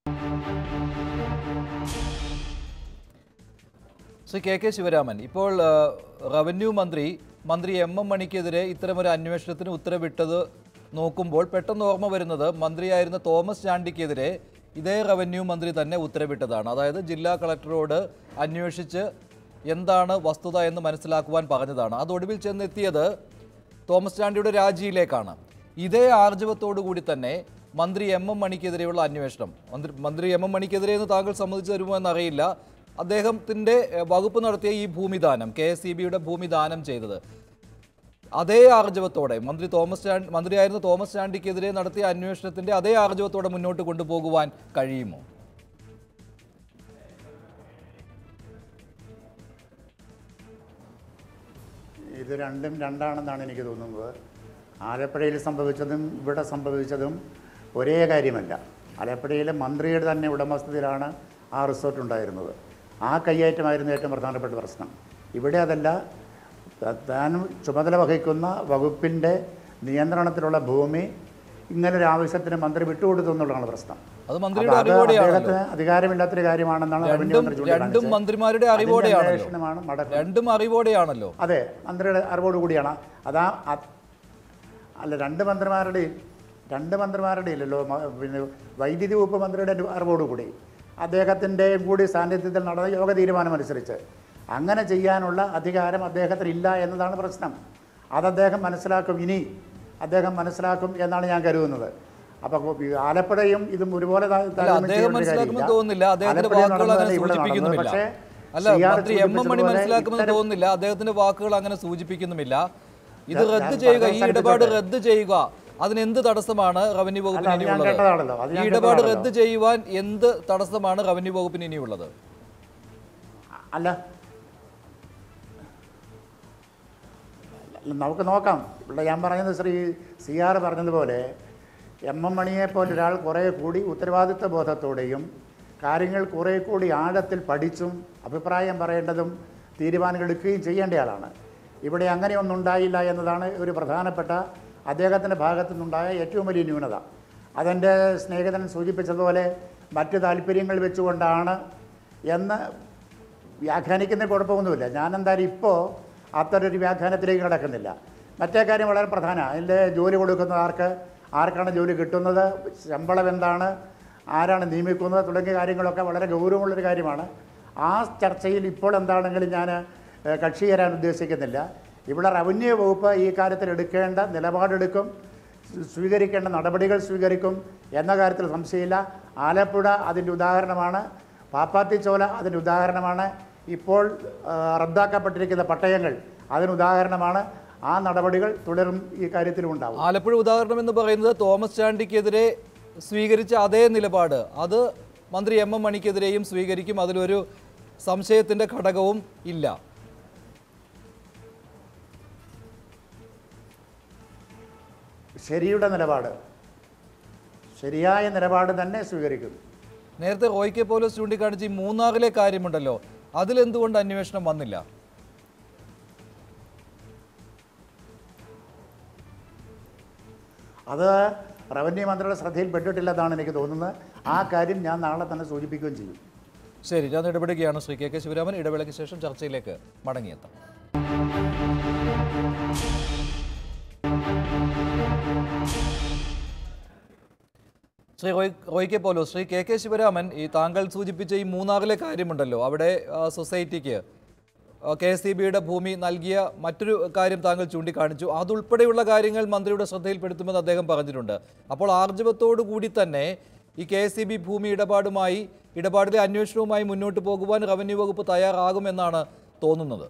Shri K K Sivaraman ഇപ്പോൾ ആ, revenue മന്ത്രി മന്ത്രി എം എം മണിക്കെതിരെ ഇത്തരമൊരു അന്വേഷണത്തിന് ഉത്തരവിട്ടത് നോക്കുമ്പോൾ പെട്ടെന്ന് ഓർമ്മ വരുന്നത് മന്ത്രിയായിരുന്ന തോമസ് ചാണ്ടിക്കെതിരെ ഇതേ റവന്യൂ മന്ത്രി തന്നെ ഉത്തരവിട്ടതാണ് അതായത് ജില്ലാ കളക്ടറോട് അന്വേഷിച്ച് എന്താണ് വസ്തുത എന്ന് മനസ്സിലാക്കുവാൻ പറഞ്ഞതാണ് അത് ഒടുവിൽ ചെന്നെത്തിയത് തോമസ് ചാണ്ടിയുടെ രാജിയിലേക്കാണ് ഇതേ ആർജവത്തോടു കൂടി തന്നെ മന്ത്രി എം എം മണിക്കെതിരെയുള്ള അന്വേഷണം മന്ത്രി മന്ത്രി എം എം മണിക്കെതിരെ എന്ന് താങ്കൾ സമ്മതിച്ചു തരുമോ എന്നറിയില്ല അദ്ദേഹത്തിൻ്റെ എഹ്, വകുപ്പ് നടത്തിയ ഈ ഭൂമിദാനം കെ എസ് ഇ ബിയുടെ ഭൂമിദാനം ചെയ്തത് അതേ ആർജവത്തോടെ മന്ത്രി തോമസ് ചാണ്ടി മന്ത്രിയായിരുന്ന തോമസ് ചാണ്ടിക്കെതിരെ നടത്തിയ അന്വേഷണത്തിന്റെ അതേ ആർജവത്തോടെ മുന്നോട്ട് കൊണ്ടുപോകുവാൻ കഴിയുമോ ഇത് രണ്ടും രണ്ടാണെന്നാണ് എനിക്ക് തോന്നുന്നത് ആലപ്പുഴയിൽ സംഭവിച്ചതും ഇവിടെ സംഭവിച്ചതും ഒരേ കാര്യമല്ല ആലപ്പുഴയിലെ മന്ത്രിയുടെ തന്നെ ഉടമസ്ഥതയിലാണ് ആ റിസോർട്ട് ഉണ്ടായിരുന്നത് ആ കയ്യേറ്റമായിരുന്നു ഏറ്റവും പ്രധാനപ്പെട്ട പ്രശ്നം ഇവിടെ അതല്ല ത- താൻ ചുമതല വഹിക്കുന്ന വകുപ്പിൻ്റെ നിയന്ത്രണത്തിലുള്ള ഭൂമി ഇങ്ങനൊരു ആവശ്യത്തിന് മന്ത്രി വിട്ടുകൊടുത്തു എന്നുള്ളതാണ് പ്രശ്നം അത് മന്ത്രിയുടെ അപ്പോൾ അത് അറിവോടെയാണല്ലോ അദ്ദേഹത്തിന് അധികാരമില്ലാത്തൊരു കാര്യമാണെന്നാണ് റവന്യൂ രണ്ടും മന്ത്രി രണ്ടും ചൂണ്ടിക്കാണിച്ചത്. മന്ത്രിമാരുടെ അതിന്റെ അറിവോടെയാണല്ലോ അന്വേഷണമാണ് മടക്കം രണ്ടും അറിവോടെയാണല്ലോ അതെ മന്ത്രിയുടെ അറിവോട് കൂടിയാണ് അതാ അത് അല്ല രണ്ട് മന്ത്രിമാരുടെയും രണ്ട് മന്ത്രിമാരുടെ ഇല്ലല്ലോ മ- പിന്നെ വൈദ്യുതി വകുപ്പ് മന്ത്രിയുടെ അറിവോട് കൂടി അദ്ദേഹത്തിൻ്റെയും കൂടി സാന്നിധ്യത്തിൽ നടന്ന യോഗ തീരുമാനമനുസരിച്ച് അങ്ങനെ ചെയ്യാനുള്ള അധികാരം അദ്ദേഹത്തിന് ഇല്ല എന്നതാണ് പ്രശ്നം അത് അദ്ദേഹം മനസ്സിലാക്കും ഇനി അദ്ദേഹം മനസ്സിലാക്കും എന്നാണ് ഞാൻ കരുതുന്നത് അപ്പോൾ ആലപ്പുഴയും ഇതും ഒരുപോലെ താ- അല്ല താരതമ്യം അദ്ദേഹം ചെയ്യേണ്ട മനസ്സിലാക്കുമെന്ന് കാര്യമില്ല. തോന്നുന്നില്ല അദ്ദേഹത്തിന്റെ ആലപ്പുഴയിൽ വാക്കുകൾ അങ്ങനെ നടന്നതല്ല ഇവിടെ നടന്നത്. സൂചിപ്പിക്കുന്നുമില്ല പക്ഷേ അല്ല സി ആർ മന്ത്രി എം എം മണി സൂചിപ്പിച്ചതുപോലെ മനസ്സിലാക്കുമെന്ന് ഇത്തരം- തോന്നുന്നില്ല അദ്ദേഹത്തിന്റെ വാക്കുകൾ അങ്ങനെ സൂചിപ്പിക്കുന്നുമില്ല ഇത് ഞാൻ- റദ്ദ് ഞാൻ ചെയ്യുക ഈ പറഞ്ഞ ഇടപാട് സ്ഥലത്ത് റദ്ദ് ചെയ്യുക അതിനെന്ത് തടസ്സമാണ് റവന്യൂ വകുപ്പിന് അല്ല, അത് ഞാൻ ഇനിയുള്ളത് കേട്ടതാണല്ലോ. അത് ഈ ഞാൻ ഇടപാട് കേട്ടതാണല്ലോ. റദ്ദ് ചെയ്യുവാൻ എന്ത് തടസ്സമാണ് റവന്യൂ വകുപ്പിന് ഇനിയുള്ളത് അല്ല അല്ല, നമുക്ക് നോക്കാം ഇവിടെ ഞാൻ പറയുന്നത് ശ്രീ സി ആർ പറഞ്ഞതുപോലെ എം എം മണിയെ പോലെ ഒരാൾ കുറേ കൂടി ഉത്തരവാദിത്വ ബോധത്തോടെയും കാര്യങ്ങൾ കുറേ കൂടി ആഴത്തിൽ പഠിച്ചും അഭിപ്രായം പറയേണ്ടതും തീരുമാനങ്ങൾ എടുക്കുകയും ചെയ്യേണ്ടയാളാണ് ഇവിടെ അങ്ങനെയൊന്നും ഉണ്ടായില്ല എന്നതാണ് ഒരു പ്രധാനപ്പെട്ട അദ്ദേഹത്തിൻ്റെ ഭാഗത്തു നിന്നുണ്ടായ ഏറ്റവും വലിയ ന്യൂനത അതെൻ്റെ സ്നേഹിതൻ സൂചിപ്പിച്ചതുപോലെ മറ്റ് താല്പര്യങ്ങൾ വെച്ചുകൊണ്ടാണ് എന്ന് വ്യാഖ്യാനിക്കുന്നതിൽ കുഴപ്പമൊന്നുമില്ല ഞാൻ എന്തായാലും ഇപ്പോൾ അത്തരൊരു വ്യാഖ്യാനത്തിലേക്ക് കിടക്കുന്നില്ല മറ്റേ കാര്യം വളരെ പ്രധാനമാണ് അതിൻ്റെ ജോലി കൊടുക്കുന്നത് ആർക്ക് ആർക്കാണ് ജോലി കിട്ടുന്നത് ശമ്പളം എന്താണ് ആരാണ് നിയമിക്കുന്നത് തുടങ്ങിയ കാര്യങ്ങളൊക്കെ വളരെ ഗൗരവമുള്ളൊരു കാര്യമാണ് ആ ചർച്ചയിൽ ഇപ്പോൾ എന്താണെങ്കിലും ഞാൻ ഏഹ്, കക്ഷി ചേരാൻ ഉദ്ദേശിക്കുന്നില്ല ഇവിടെ റവന്യൂ വകുപ്പ് ഈ കാര്യത്തിൽ എടുക്കേണ്ട നിലപാടെടുക്കും സ്വീകരിക്കേണ്ട നടപടികൾ സ്വീകരിക്കും എന്ന കാര്യത്തിൽ സംശയമില്ല ആലപ്പുഴ അതിൻ്റെ ഉദാഹരണമാണ് പാപ്പാത്തിച്ചോല അതിൻ്റെ ഉദാഹരണമാണ് ഇപ്പോൾ ആ, റദ്ദാക്കപ്പെട്ടിരിക്കുന്ന പട്ടയങ്ങൾ അതിന് ഉദാഹരണമാണ് ആ നടപടികൾ തുടരും ഈ കാര്യത്തിലും ഉണ്ടാവും ആലപ്പുഴ ഉദാഹരണം എന്ന് പറയുന്നത് തോമസ് ചാണ്ടിക്കെതിരെ സ്വീകരിച്ച അതേ നിലപാട് അത് മന്ത്രി എം എം മണിക്കെതിരെയും സ്വീകരിക്കും അതിലൊരു സംശയത്തിന്റെ ഘടകവും ഇല്ല ശരിയുടെ നിലപാട് ശരിയായ നിലപാട് തന്നെ സ്വീകരിക്കും നേരത്തെ റോയ് കെ പോലീസ് ചൂണ്ടിക്കാണിച്ച ഈ മൂന്നാറിലെ കാര്യമുണ്ടല്ലോ അതിലെന്തുകൊണ്ട് അന്വേഷണം വന്നില്ല അത് റവന്യൂ മന്ത്രിയുടെ ശ്രദ്ധയിൽപ്പെട്ടിട്ടില്ലെന്നാണ് എനിക്ക് തോന്നുന്നത് ആ കാര്യം ഞാൻ നാളെ തന്നെ സൂചിപ്പിക്കുകയും ചെയ്യും ശരി ഞാൻ ഇടപെടുകയാണ് ശ്രീ കെ കെ ശിവരാമൻ ഇടവേളയ്ക്ക് ശേഷം ചർച്ചയിലേക്ക് മടങ്ങിയെത്താം Shri Roy Roy K Paulo Shri K K Sivaraman ഈ താങ്കൾ സൂചിപ്പിച്ച ഈ മൂന്നാറിലെ കാര്യമുണ്ടല്ലോ അവിടെ ആ, സൊസൈറ്റിക്ക് കെ എസ് സി ബിയുടെ ഭൂമി നൽകിയ മറ്റൊരു കാര്യം താങ്കൾ ചൂണ്ടിക്കാണിച്ചു അതുൾപ്പെടെയുള്ള കാര്യങ്ങൾ മന്ത്രിയുടെ ശ്രദ്ധയിൽപ്പെടുത്തുമെന്ന് അദ്ദേഹം പറഞ്ഞിട്ടുണ്ട് അപ്പോൾ ആർജവത്തോടു കൂടി തന്നെ ഈ കെ എസ് സി ബി ഭൂമി ഇടപാടുമായി ഇടപാടിലെ അന്വേഷണവുമായി മുന്നോട്ട് പോകുവാൻ റവന്യൂ വകുപ്പ് തയ്യാറാകുമെന്നാണ് തോന്നുന്നത്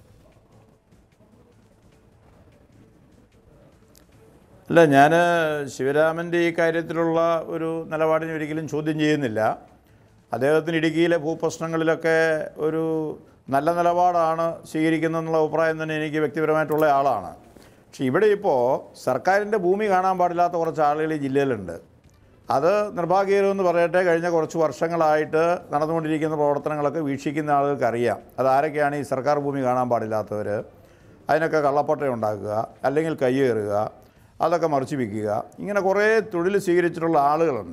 അല്ല ഞാൻ ശിവരാമൻ്റെ ഈ കാര്യത്തിലുള്ള ഒരു നിലപാടിനെ ഒരിക്കലും ചോദ്യം ചെയ്യുന്നില്ല അദ്ദേഹത്തിന് ഇടുക്കിയിലെ ഭൂപ്രശ്നങ്ങളിലൊക്കെ ഒരു നല്ല നിലപാടാണ് സ്വീകരിക്കുന്നതെന്നുള്ള അഭിപ്രായം തന്നെ എനിക്ക് വ്യക്തിപരമായിട്ടുള്ള ആളാണ് പക്ഷേ ഇവിടെ ഇപ്പോൾ സർക്കാരിൻ്റെ ഭൂമി കാണാൻ പാടില്ലാത്ത കുറച്ച് ആളുകൾ ഈ ജില്ലയിലുണ്ട് അത് നിർഭാഗ്യകരമെന്ന് പറയട്ടെ കഴിഞ്ഞ കുറച്ച് വർഷങ്ങളായിട്ട് നടന്നുകൊണ്ടിരിക്കുന്ന പ്രവർത്തനങ്ങളൊക്കെ വീക്ഷിക്കുന്ന ആളുകൾക്ക് അറിയാം അത് ആരൊക്കെയാണ് ഈ സർക്കാർ ഭൂമി കാണാൻ പാടില്ലാത്തവർ അതിനൊക്കെ കള്ളപ്പട്ട ഉണ്ടാക്കുക അല്ലെങ്കിൽ കയ്യേറുക അതൊക്കെ മറിച്ച് വിൽക്കുക ഇങ്ങനെ കുറേ തൊഴിൽ സ്വീകരിച്ചിട്ടുള്ള ആളുകളുണ്ട്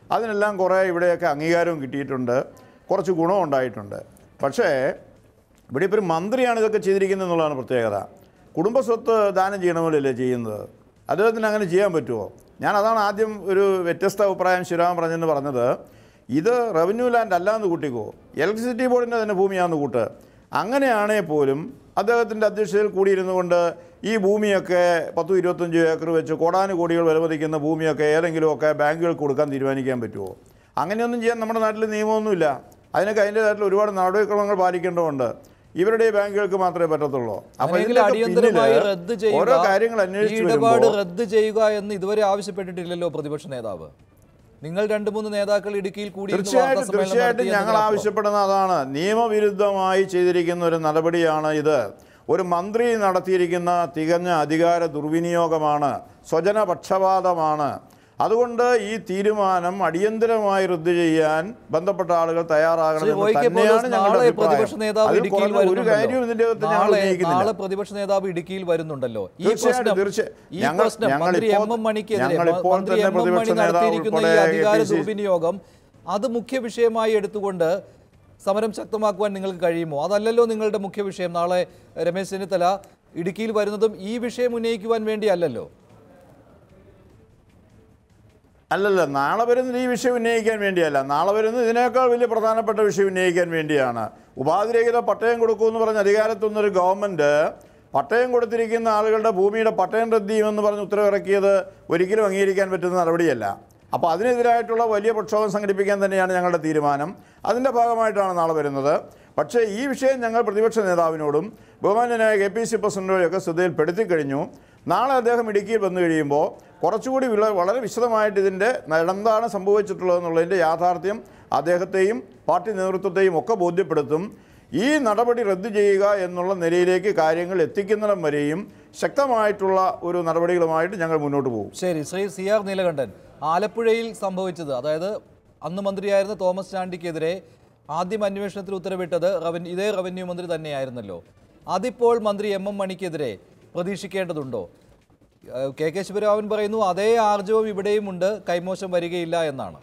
അതിനെല്ലാം കുറേ ഇവിടെയൊക്കെ അംഗീകാരവും കിട്ടിയിട്ടുണ്ട് കുറച്ച് ഗുണം ഉണ്ടായിട്ടുണ്ട് പക്ഷേ ഇവിടെ ഇപ്പോൾ ഒരു മന്ത്രിയാണ് ഇതൊക്കെ ചെയ്തിരിക്കുന്നത് എന്നുള്ളതാണ് പ്രത്യേകത കുടുംബസ്വത്ത് ദാനം ചെയ്യണമല്ലേ ചെയ്യുന്നത് അദ്ദേഹത്തിന് അങ്ങനെ ചെയ്യാൻ പറ്റുമോ ഞാൻ അതാണ് ആദ്യം ഒരു വ്യത്യസ്ത അഭിപ്രായം ശിവരാമൻ പറഞ്ഞെന്ന് പറഞ്ഞത് ഇത് റവന്യൂ ലാൻഡ് അല്ലാന്ന് കൂട്ടിക്കോ ഇലക്ട്രിസിറ്റി ബോർഡിൻ്റെ തന്നെ ഭൂമിയാന്ന് കൂട്ട് അങ്ങനെയാണെങ്കിൽ പോലും അദ്ദേഹത്തിൻ്റെ അധ്യക്ഷതയിൽ കൂടിയിരുന്നു കൊണ്ട് ഈ ഭൂമിയൊക്കെ പത്തും ഇരുപത്തഞ്ച് ഏക്കർ വെച്ച് കോടാനുകോടികൾ വിലമതിക്കുന്ന ഭൂമിയൊക്കെ ഏതെങ്കിലുമൊക്കെ ബാങ്കുകൾക്ക് കൊടുക്കാൻ തീരുമാനിക്കാൻ പറ്റുമോ അങ്ങനെയൊന്നും ചെയ്യാൻ നമ്മുടെ നാട്ടിൽ നിയമമൊന്നുമില്ല അതിനൊക്കെ അതിൻ്റേതായിട്ടുള്ള ഒരുപാട് നടപടിക്രമങ്ങൾ പാലിക്കേണ്ടതുണ്ട് ഇവരുടെ ഈ ബാങ്കുകൾക്ക് മാത്രമേ പറ്റത്തുള്ളൂ അപ്പോൾ അങ്ങനെയെങ്കിൽ ഇതിൻ്റെയൊക്കെ അടിയന്തരമായി പിന്നില് റദ്ദ് ഓരോ ചെയ്യുക കാര്യങ്ങൾ ഈ അന്വേഷിച്ച് ഇടപാട് വരുമ്പോൾ റദ്ദ് ചെയ്യുക എന്ന് ഇതുവരെ ആവശ്യപ്പെട്ടിട്ടില്ലല്ലോ പ്രതിപക്ഷ നേതാവ് നിങ്ങൾ രണ്ട് മൂന്ന് നേതാക്കൾ ഇടുക്കിയിൽ കൂടി ഇരുന്ന് തീർച്ചയായിട്ടും വാർത്താസമ്മേളനം തീർച്ചയായിട്ടും നടത്തി ഞങ്ങൾ എന്നതിനപ്പുറം. ആവശ്യപ്പെടുന്ന അതാണ് നിയമവിരുദ്ധമായി ചെയ്തിരിക്കുന്ന ഒരു നടപടിയാണ് ഇത് ഒരു മന്ത്രി നടത്തിയിരിക്കുന്ന തികഞ്ഞ അധികാര ദുർവിനിയോഗമാണ് സ്വജനപക്ഷപാതമാണ് അതുകൊണ്ട് ഈ തീരുമാനം അടിയന്തരമായി റദ്ദു ചെയ്യാൻ ബന്ധപ്പെട്ട ആളുകൾ ശ്രീ തയ്യാറാകണമെന്ന് റോയ്ക്ക് തന്നെയാണ് പോലീസ് ഞങ്ങളുടെ നാളെ പ്രതിപക്ഷ അഭിപ്രായം നേതാവ് അതിൽ ഇടുക്കിയിൽ കുറഞ്ഞ ഒരു കാര്യവും വരുന്നുണ്ടല്ലോ. ഇതിന്റെ അകത്ത് ഞങ്ങൾ നാളെ ഉന്നയിക്കുന്നില്ല നാളെ പ്രതിപക്ഷ നേതാവ് ഇടുക്കിയിൽ വരുന്നുണ്ടല്ലോ ഈ തീർച്ചയായിട്ടും, പ്രശ്നം തീർച്ചയായും. ഈ ഞങ്ങൾ- പ്രശ്നം ഞങ്ങൾ മന്ത്രി എം ഇപ്പോൾ- എം മണിക്കെതിരെ ഞങ്ങൾ ഇപ്പോൾ മന്ത്രി തന്നെ എം എം മണി പ്രതിപക്ഷ നേതാവ് നടത്തിയിരിക്കുന്ന ഈ ഉൾപ്പെടെ അധികാര APC ദുർവിനിയോഗം അത് മുഖ്യ വിഷയമായി എടുത്തുകൊണ്ട് സമരം ശക്തമാക്കുവാൻ നിങ്ങൾക്ക് കഴിയുമോ അതല്ലല്ലോ നിങ്ങളുടെ മുഖ്യ വിഷയം നാളെ രമേശ് ചെന്നിത്തല ഇടുക്കിയിൽ വരുന്നതും ഈ വിഷയം ഉന്നയിക്കുവാൻ വേണ്ടിയല്ലല്ലോ അല്ലല്ല നാളെ വരുന്നത് ഈ വിഷയം ഉന്നയിക്കാൻ വേണ്ടിയല്ല നാളെ വരുന്നത് ഇതിനേക്കാൾ വലിയ പ്രധാനപ്പെട്ട വിഷയം ഉന്നയിക്കാൻ വേണ്ടിയാണ് ഉപാധിരഹിത പട്ടയം കൊടുക്കുമെന്ന് പറഞ്ഞ അധികാരത്തുനിന്നൊരു ഗവൺമെൻറ് പട്ടയം കൊടുത്തിരിക്കുന്ന ആളുകളുടെ ഭൂമിയുടെ പട്ടയം റദ്ദ് ചെയ്യുമെന്ന് പറഞ്ഞ് ഉത്തരവിറക്കിയത് ഒരിക്കലും അംഗീകരിക്കാൻ പറ്റുന്ന നടപടിയല്ല അപ്പോൾ അതിനെതിരായിട്ടുള്ള വലിയ പ്രക്ഷോഭം സംഘടിപ്പിക്കാൻ തന്നെയാണ് ഞങ്ങളുടെ തീരുമാനം അതിൻ്റെ ഭാഗമായിട്ടാണ് നാളെ വരുന്നത് പക്ഷേ ഈ വിഷയം ഞങ്ങൾ പ്രതിപക്ഷ നേതാവിനോടും ബഹുമാന്യനായ കെ പി സി പ്രസിഡന്റിനെയൊക്കെ ശ്രദ്ധയിൽപ്പെടുത്തി കഴിഞ്ഞു നാളെ അദ്ദേഹം ഇടുക്കിയിൽ വന്നു കഴിയുമ്പോൾ കുറച്ചുകൂടി വിള വളരെ വിശദമായിട്ട് ഇതിൻ്റെ എന്താണ് സംഭവിച്ചിട്ടുള്ളതെന്നുള്ളതിൻ്റെ യാഥാർത്ഥ്യം അദ്ദേഹത്തെയും പാർട്ടി നേതൃത്വത്തെയും ഒക്കെ ബോധ്യപ്പെടുത്തും ഈ നടപടി റദ്ദു ചെയ്യുക എന്നുള്ള നിലയിലേക്ക് കാര്യങ്ങൾ എത്തിക്കുന്നിടം വരെയും ശക്തമായിട്ടുള്ള ഒരു നടപടികളുമായിട്ട് ഞങ്ങൾ മുന്നോട്ട് പോകും ശരി ശ്രീ സി ആർ നീലകണ്ഠൻ ആലപ്പുഴയിൽ സംഭവിച്ചത് അതായത് അന്ന് മന്ത്രിയായിരുന്ന തോമസ് ചാണ്ടിക്കെതിരെ ആദ്യം അന്വേഷണത്തിന് ഉത്തരവിട്ടത് റവന്യൂ ഇതേ റവന്യൂ മന്ത്രി തന്നെയായിരുന്നല്ലോ അതിപ്പോൾ മന്ത്രി എം എം മണിക്കെതിരെ പ്രതീക്ഷിക്കേണ്ടതുണ്ടോ ഏഹ് കെ കെ ശിവരാമൻ പറയുന്നു അതേ ആർജവം ഇവിടെയും ഉണ്ട് കൈമോശം വരികയില്ല എന്നാണ്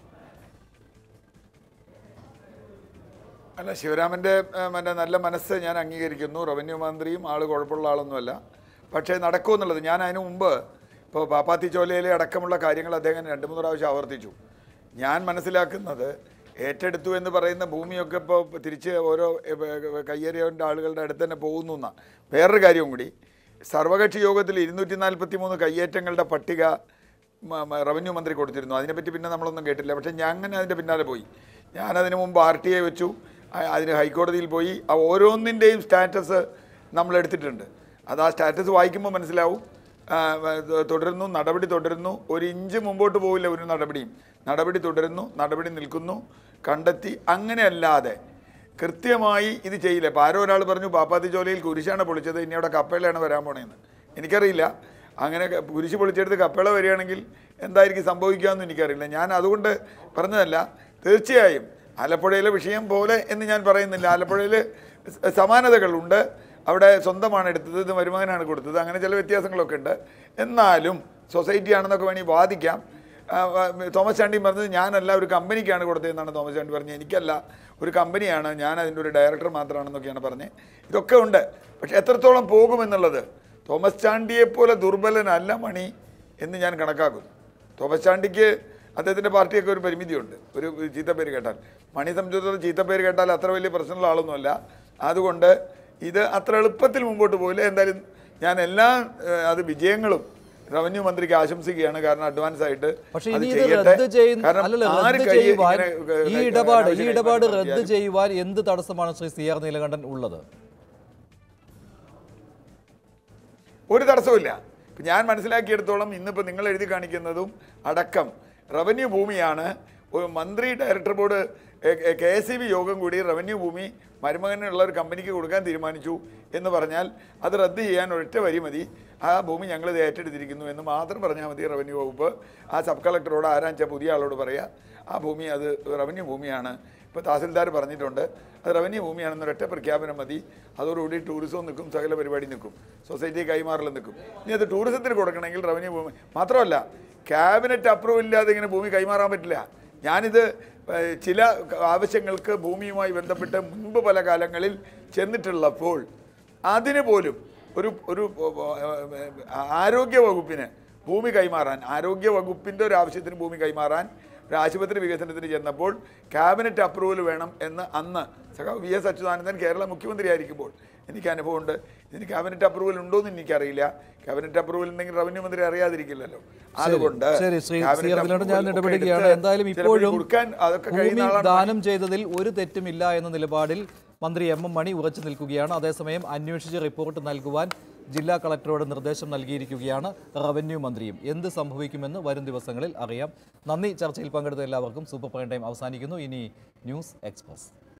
അല്ല ശിവരാമൻ്റെ ഏഹ്, മറ്റേ നല്ല മനസ്സ് ഞാൻ അംഗീകരിക്കുന്നു റവന്യൂ മന്ത്രിയും ആൾ കുഴപ്പമുള്ള ആളൊന്നുമല്ല പക്ഷേ നടക്കുമെന്നുള്ളത് ഞാൻ അതിനു മുമ്പ് ഇപ്പോൾ പാപ്പാത്തി ചോലയിലെ അടക്കമുള്ള കാര്യങ്ങൾ അദ്ദേഹം രണ്ട് മൂന്ന് പ്രാവശ്യം ആവർത്തിച്ചു ഞാൻ മനസ്സിലാക്കുന്നത് ഏറ്റെടുത്തു എന്ന് പറയുന്ന ഭൂമിയൊക്കെ ഇപ്പോൾ തിരിച്ച് ഓരോ കയ്യേറിയവൻ്റെ ആളുകളുടെ അടുത്ത് തന്നെ പോകുന്നു എന്നാണ് വേറൊരു കാര്യം കൂടി സർവകക്ഷി യോഗത്തിൽ ഇരുന്നൂറ്റി നാൽപ്പത്തി മൂന്ന് കയ്യേറ്റങ്ങളുടെ പട്ടിക മ- മ- റവന്യൂ മന്ത്രി കൊടുത്തിരുന്നു അതിനെപ്പറ്റി പിന്നെ നമ്മളൊന്നും കേട്ടില്ല പക്ഷേ ഞാൻ അങ്ങനെ അതിൻ്റെ പിന്നാലെ പോയി ഞാൻ അതിന് മുമ്പ് ആർ ടി ഐ വെച്ചു അ- അതിന് ഹൈക്കോടതിയിൽ പോയി ആ ഓരോന്നിൻ്റെയും സ്റ്റാറ്റസ് നമ്മൾ എടുത്തിട്ടുണ്ട് അത് ആ സ്റ്റാറ്റസ് വായിക്കുമ്പോൾ മനസ്സിലാവും ആ, വ- തുടരുന്നു നടപടി തുടരുന്നു ഒരു ഇഞ്ച് മുമ്പോട്ട് പോവില്ല ഒരു നടപടിയും നടപടി തുടരുന്നു നടപടി നിൽക്കുന്നു കണ്ടെത്തി അങ്ങനെയല്ലാതെ കൃത്യമായി ഇത് ചെയ്യില്ല ഇപ്പോൾ ആരോ ഒരാൾ പറഞ്ഞു പാപ്പാത്തി ജോലിയിൽ കുരിശാണ് പൊളിച്ചത് ഇനി അവിടെ കപ്പേളയാണ് വരാൻ പോണേന്ന് എനിക്കറിയില്ല അങ്ങനെ ക- കുരിശ് പൊളിച്ചെടുത്ത് കപ്പേള വരികയാണെങ്കിൽ എന്തായിരിക്കും സംഭവിക്കുകയെന്ന് എനിക്കറിയില്ല ഞാൻ അതുകൊണ്ട് പറഞ്ഞതല്ല തീർച്ചയായും ആലപ്പുഴയിലെ വിഷയം പോലെ എന്ന് ഞാൻ പറയുന്നില്ല ആലപ്പുഴയിൽ സ- സമാനതകളുണ്ട് അവിടെ സ്വന്തമാണ് എടുത്തത് ഇത് മരുമകനാണ് കൊടുത്തത് അങ്ങനെ ചില വ്യത്യാസങ്ങളൊക്കെ ഉണ്ട് എന്നാലും സൊസൈറ്റി ആണെന്നൊക്കെ വേണമെങ്കിൽ വാദിക്കാം ആ, ആ, തോമസ് ചാണ്ടിയും പറഞ്ഞത് ഞാനല്ല ഒരു കമ്പനിക്കാണ് കൊടുത്തതെന്നാണ് തോമസ് ചാണ്ടി പറഞ്ഞത് എനിക്കല്ല ഒരു കമ്പനിയാണ് ഞാൻ അതിൻ്റെ ഒരു ഡയറക്ടർ മാത്രമാണെന്നൊക്കെയാണ് പറഞ്ഞത് ഇതൊക്കെ ഉണ്ട് പക്ഷെ എത്രത്തോളം പോകുമെന്നുള്ളത് തോമസ് ചാണ്ടിയെപ്പോലെ ദുർബലനല്ല മണി എന്ന് ഞാൻ കണക്കാക്കുന്നു തോമസ് ചാണ്ടിക്ക് അദ്ദേഹത്തിൻ്റെ പാർട്ടിയൊക്കെ ഒരു പരിമിതിയുണ്ട് ഒരു ചീത്തപ്പേര് കേട്ടാൽ മണി സംബന്ധിച്ചിടത്തോളം ചീത്തപ്പേര് കേട്ടാൽ അത്ര വലിയ പ്രശ്നമുള്ള ആളൊന്നുമല്ല അതുകൊണ്ട് ഇത് അത്ര എളുപ്പത്തിൽ മുമ്പോട്ട് പോയില്ല എന്തായാലും ഞാൻ എല്ലാ ഏഹ്, അത് വിജയങ്ങളും റവന്യൂ മന്ത്രിക്ക് ആശംസിക്കുകയാണ് കാരണം അഡ്വാൻസ് ആയിട്ട് പക്ഷേ അത് ഇനി ഇത് ചെയ്യട്ടെ. റദ്ദ് ചെയ്യുന്ന കാരണം അല്ലല്ല ആര് റദ്ദ് കൈ ചെയ്യുവാൻ ഇങ്ങനെ, ഏഹ്, ഈ കൈ- ഇടപാട് ഈ അനാവശ്യ ഇടപാട് കൈമാറ്റം റദ്ദ് നടത്തിയാലും ചെയ്യുവാൻ എന്ത് തടസ്സമാണ് ശ്രീ സി ആർ നീലകണ്ഠൻ ഉള്ളത് ഒരു തടസ്സമില്ല ഇപ്പം ഞാൻ മനസ്സിലാക്കിയെടുത്തോളം ഇന്നിപ്പോൾ നിങ്ങൾ എഴുതി കാണിക്കുന്നതും അടക്കം റവന്യൂ ഭൂമിയാണ് ഒരു മന്ത്രി director board K S E B യോഗം കൂടി റവന്യൂ ഭൂമി മരുമകനുള്ള ഒരു കമ്പനിക്ക് കൊടുക്കാൻ തീരുമാനിച്ചു എന്ന് പറഞ്ഞാൽ അത് റദ്ദ് ചെയ്യാൻ ഒരൊറ്റ വരി മതി ആ ഭൂമി ഞങ്ങൾ ഇത് ഏറ്റെടുത്തിരിക്കുന്നു എന്ന് മാത്രം പറഞ്ഞാൽ മതി റവന്യൂ വകുപ്പ് ആ സബ് കളക്ടറോട് ആരാച്ചാൽ പുതിയ ആളോട് പറയുക ആ ഭൂമി അത് റവന്യൂ ഭൂമിയാണ് ഇപ്പോൾ തഹസിൽദാർ പറഞ്ഞിട്ടുണ്ട് അത് റവന്യൂ ഭൂമിയാണെന്ന് ഒരൊറ്റ പ്രഖ്യാപനം മതി അതോടുകൂടി ടൂറിസവും നിൽക്കും സകല പരിപാടി നിൽക്കും സൊസൈറ്റി കൈമാറൽ നിൽക്കും ഇനി അത് ടൂറിസത്തിന് കൊടുക്കണമെങ്കിൽ റവന്യൂ ഭൂമി മാത്രമല്ല ക്യാബിനറ്റ് അപ്രൂവൽ ഇല്ലാതെ ഇങ്ങനെ ഭൂമി കൈമാറാൻ പറ്റില്ല ഞാനിത് ഏഹ്, ചില ആവശ്യങ്ങൾക്ക് ഭൂമിയുമായി ബന്ധപ്പെട്ട് മുൻപ് പല കാലങ്ങളിൽ ചെന്നിട്ടുള്ളപ്പോൾ അതിന് പോലും ഒരു ഒരു ഏഹ്, ആരോഗ്യ വകുപ്പിന് ഭൂമി കൈമാറാൻ ആരോഗ്യ വകുപ്പിൻ്റെ ഒരു ആവശ്യത്തിന് ഭൂമി കൈമാറാൻ ഒരു ആശുപത്രി വികസനത്തിന് ചെന്നപ്പോൾ ക്യാബിനറ്റ് അപ്രൂവൽ വേണം എന്ന് അന്ന് സഖാവ് വി എസ് അച്യുതാനന്ദൻ കേരള മുഖ്യമന്ത്രി ആയിരിക്കുമ്പോൾ എനിക്ക് അനുഭവമുണ്ട് ഇതിന് ക്യാബിനറ്റ് അപ്രൂവൽ ഉണ്ടോ എന്ന് എനിക്കറിയില്ല ക്യാബിനറ്റ് അപ്രൂവൽ ഉണ്ടെങ്കിൽ റവന്യൂ മന്ത്രി അറിയാതിരിക്കില്ലല്ലോ അതുകൊണ്ട് ശരി ശ്രീ cabinet ശ്രീ അർജുനോട് ഞാൻ approval ഒക്കെ ഇടപെടുകയാണ് എടുത്ത് എന്തായാലും ചിലപ്പോൾ ഇപ്പോഴും കൊടുക്കാൻ അതൊക്കെ ഭൂമി കഴിയുന്ന ആളാണ് ദാനം ചെയ്തതിൽ ഒരു തെറ്റുമില്ല എന്ന നിലപാടിൽ മന്ത്രി എം എം മണി ഉറച്ചു നിൽക്കുകയാണ് അതേസമയം അന്വേഷിച്ച് റിപ്പോർട്ട് നൽകുവാൻ ജില്ലാ കളക്ടറോട് നിർദ്ദേശം നൽകിയിരിക്കുകയാണ് റവന്യൂ മന്ത്രിയും എന്ത് സംഭവിക്കുമെന്ന് വരും ദിവസങ്ങളിൽ അറിയാം നന്ദി ചർച്ചയിൽ പങ്കെടുത്ത എല്ലാവർക്കും സൂപ്പർ പ്രൈം ടൈം അവസാനിക്കുന്നു ഇനി ന്യൂസ് എക്സ്പ്രസ്